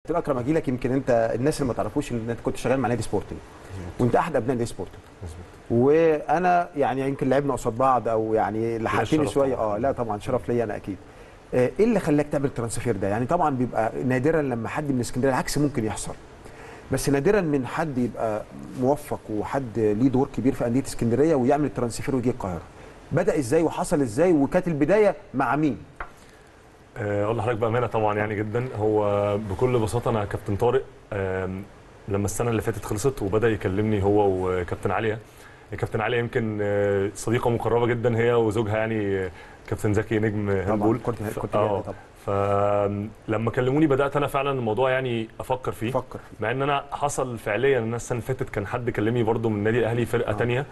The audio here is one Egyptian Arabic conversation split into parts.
كابتن اكرم اجي لك يمكن انت الناس اللي ما تعرفوش ان انت كنت شغال مع نادي سبورتنج وانت احد ابناء نادي سبورتنج وانا يعني يمكن لعبنا قصاد بعض او يعني لحقتني الشرف شويه طبعاً. اه لا طبعا شرف ليا انا اكيد آه، ايه اللي خلاك تعمل الترانسفير ده يعني طبعا بيبقى نادرا لما حد من اسكندريه العكس ممكن يحصل بس نادرا من حد يبقى موفق وحد ليه دور كبير في انديه اسكندريه ويعمل الترانسفير ويجي القاهره بدا ازاي وحصل ازاي وكانت البدايه مع مين آه، اقول لحضرتك بامانه طبعا يعني جدا هو بكل بساطه انا كابتن طارق آم، لما السنه اللي فاتت خلصت وبدا يكلمني هو وكابتن عليا كابتن عليا يمكن آه، صديقه مقربه جدا هي وزوجها يعني آه، كابتن زكي نجم هاندبول كنت ف- كنت آه، طبعا فلما كلموني بدات انا فعلا الموضوع يعني افكر فيه فكر فيه مع ان انا حصل فعليا ان أنا السنه اللي فاتت كان حد كلمني برضو من النادي الاهلي فرقه آه. تانية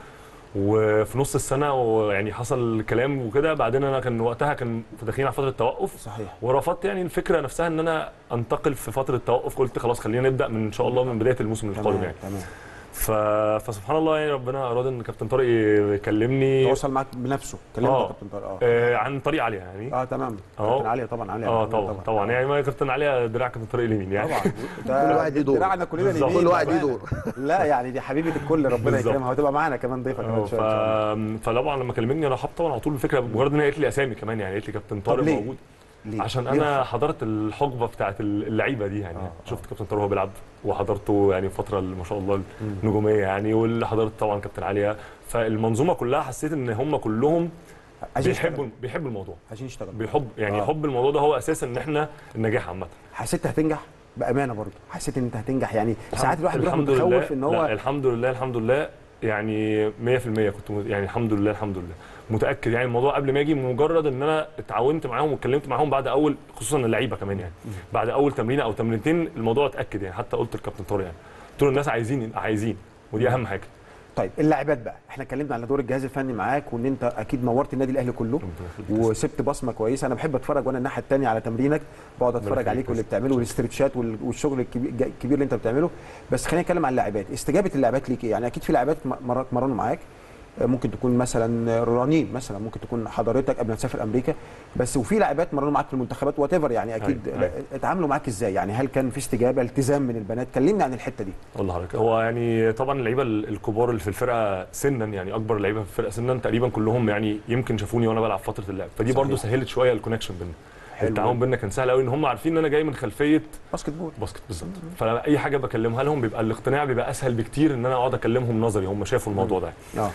وفي نص السنه ويعني حصل كلام وكده بعدين انا كان وقتها كان داخلين على فتره توقف صحيح ورفضت يعني الفكره نفسها ان انا انتقل في فتره توقف قلت خلاص خلينا نبدا من ان شاء الله من بدايه الموسم القادم تمام يعني تمام ف... فسبحان الله يعني ربنا اراد ان كابتن طارق يكلمني تواصل معاك بنفسه كلمت آه. يا كابتن طارق اه آه عن طريق عليا يعني اه تمام أهو. كابتن علي طبعا علي اه طبعا طبعا يعني ما كابتن عليا دراع كابتن طارق اليمين يعني طبعا كل واحد ليه دور. دراعنا كلنا بالظبط. اليمين كل واحد ليه طبعاً. دور لا يعني دي حبيبه الكل ربنا بالظبط. يكرمها وتبقى معانا كمان ضيفه كمان اه شويه إن شاء الله. ف... فطبعا لما كلمني انا حاب طبعا على طول الفكره مجرد ان هي قالت لي اسامي كمان يعني قالت لي كابتن طارق ليه؟ موجود ليه؟ عشان ليه انا رفض؟ حضرت الحقبه بتاعت اللعيبه دي يعني آه، شفت كابتن طارق وهو بيلعب وحضرته يعني فتره ما شاء الله مم. النجوميه يعني واللي حضرت طبعا كابتن عليا فالمنظومه كلها حسيت ان هم كلهم عايزين بيحبوا يشتغل بيحبوا الموضوع عايزين يشتغل بيحب يعني آه. حب الموضوع ده هو اساس ان احنا النجاح عامه حسيت هتنجح بامانه برضه حسيت ان انت هتنجح يعني ساعات الواحد بيروح الحمد متخوف لله ان لا هو الحمد لله الحمد لله يعني 100% كنت مت- يعني الحمد لله الحمد لله متاكد يعني الموضوع قبل ما اجي مجرد ان انا اتعاونت معاهم واتكلمت معاهم بعد اول خصوصا اللعيبه كمان يعني بعد اول تمرينه او تمرينتين الموضوع اتاكد يعني حتى قلت للكابتن طارق يعني قلت له الناس عايزين عايزين ودي اهم حاجه طيب اللاعبات بقى احنا اتكلمنا على دور الجهاز الفني معاك وان انت اكيد نورت النادي الاهلي كله وسبت بصمه كويسه انا بحب اتفرج وانا الناحيه الثانيه على تمرينك بقعد اتفرج يخليك عليك واللي بس. بتعمله والاسترتشات وال- والشغل الكبير الكبير اللي انت بتعمله بس خلينا نتكلم عن اللاعبات استجابه اللاعبات ليك ايه يعني اكيد في لاعبات م- مرات مرنوا معاك آه، ممكن تكون مثلا رنين مثلا ممكن تكون حضرتك قبل ما تسافر امريكا بس وفي لاعبات مرنوا معاك في المنتخبات وات يعني اكيد أيوة، لا، أيوة. اتعاملوا معاك ازاي يعني هل كان في استجابه التزام من البنات كلمني عن الحته دي والله حضرتك هو يعني طبعا اللعيبه ال- الكبار اللي في الفرقه سنا يعني اكبر اللعيبه في الفرقه سنا تقريبا كلهم يعني يمكن شافوني وانا بلعب فتره اللعب فدي صحيح. برضو سهلت شويه الكونكشن بينا حلو. التعاون بينا كان سهل قوي ان هم عارفين ان انا جاي من خلفيه باسكت بول باسكت بالظبط فاي حاجه بكلمها لهم بيبقى الاقتناع بيبقى اسهل بكتير ان انا اقعد اكلمهم نظري هم شافوا الموضوع ده اه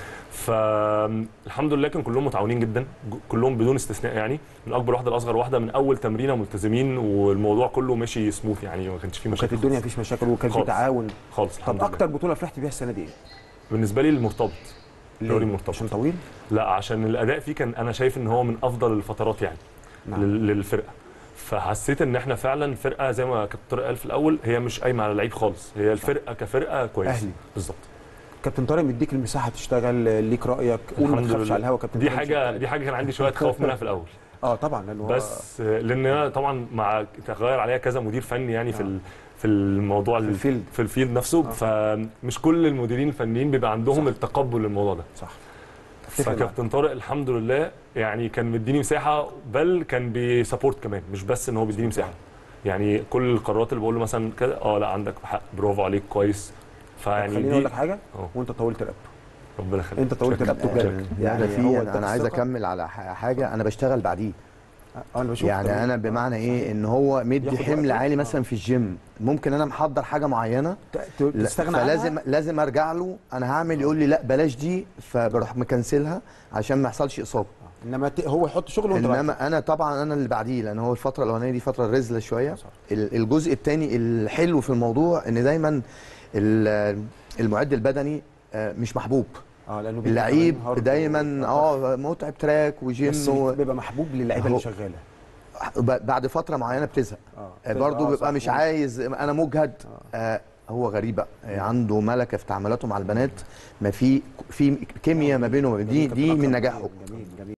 فالحمد لله كان كلهم متعاونين جدا ج- كلهم بدون استثناء يعني من اكبر واحده لاصغر واحده من اول تمرينه ملتزمين والموضوع كله ماشي سموث يعني ما كانش فيه مشاكل وكانت الدنيا مفيش مشاكل وكان في خالص. تعاون خالص طب الحمد لله اكتر بطوله فرحت بيها السنه دي ايه؟ بالنسبه لي المرتبط الدوري ليه؟ المرتبط عشان طويل؟ لا عشان الاداء فيه كان انا شايف ان هو من افضل الفترات يعني نعم. لل- للفرقه فحسيت ان احنا فعلا فرقه زي ما كابتن طارق قال في الاول هي مش قايمه على لعيب خالص هي الفرقه كفرقه كويس أهلي. بالظبط كابتن طارق مديك المساحه تشتغل ليك رايك قول ما الحمد تخافش لله. على الهوا كابتن دي طارق مش حاجه هيتكلم. دي حاجه كان عندي شويه خوف منها في الاول اه طبعا لانه هو بس لان انا طبعا مع تغير عليا كذا مدير فني يعني في آه. ال- في الموضوع في ال- الفيلد في الفيلد نفسه فمش كل المديرين الفنيين بيبقى عندهم صح. التقبل للموضوع ده صح أتفق معاك. فكابتن طارق الحمد لله يعني كان مديني مساحه بل كان بيسابورت كمان مش بس ان هو بيديني مساحه يعني كل القرارات اللي بقول له مثلا كده اه لا عندك حق برافو عليك كويس طب فيعني خليني دي اقول لك حاجه أه. وانت طولت رقبته ربنا يخليك انت طولت شكراً. رقبته بجد يعني في هو انا, اداك أنا عايز الثقة. اكمل على ح- حاجه انا بشتغل بعديه اه انا بشوف يعني طبيعي. انا بمعنى ايه ان هو مدي ياخد حمل وقته. عالي آه. مثلا في الجيم ممكن انا محضر حاجه معينه ت- ت- لا، تستغنى فلازم عنها لازم ارجع له انا هعمل يقول لي لا بلاش دي فبروح مكنسلها عشان ما يحصلش اصابه انما ت- هو يحط شغله وانت بعد. انما انا طبعا انا اللي بعديه لان هو الفتره الاولانيه دي فتره رزله شويه صح. ال- الجزء الثاني الحلو في الموضوع ان دايما ال- المعد البدني آه، مش محبوب اه لانه بيبقى اللعيب كمان هارد دايما و- اه متعب تراك وجيم بس و... بيبقى محبوب للعيبه اللي هو- شغاله ب- بعد فتره معينه بتزهق اه آه، برضه آه، بيبقى صح. مش عايز انا مجهد آه. آه هو غريب بقى آه، عنده ملكه في تعاملاته مع البنات ما في في كيمياء ما بينه وما بين دي جميل دي كابتن من أكرم. نجاحه جميل جميل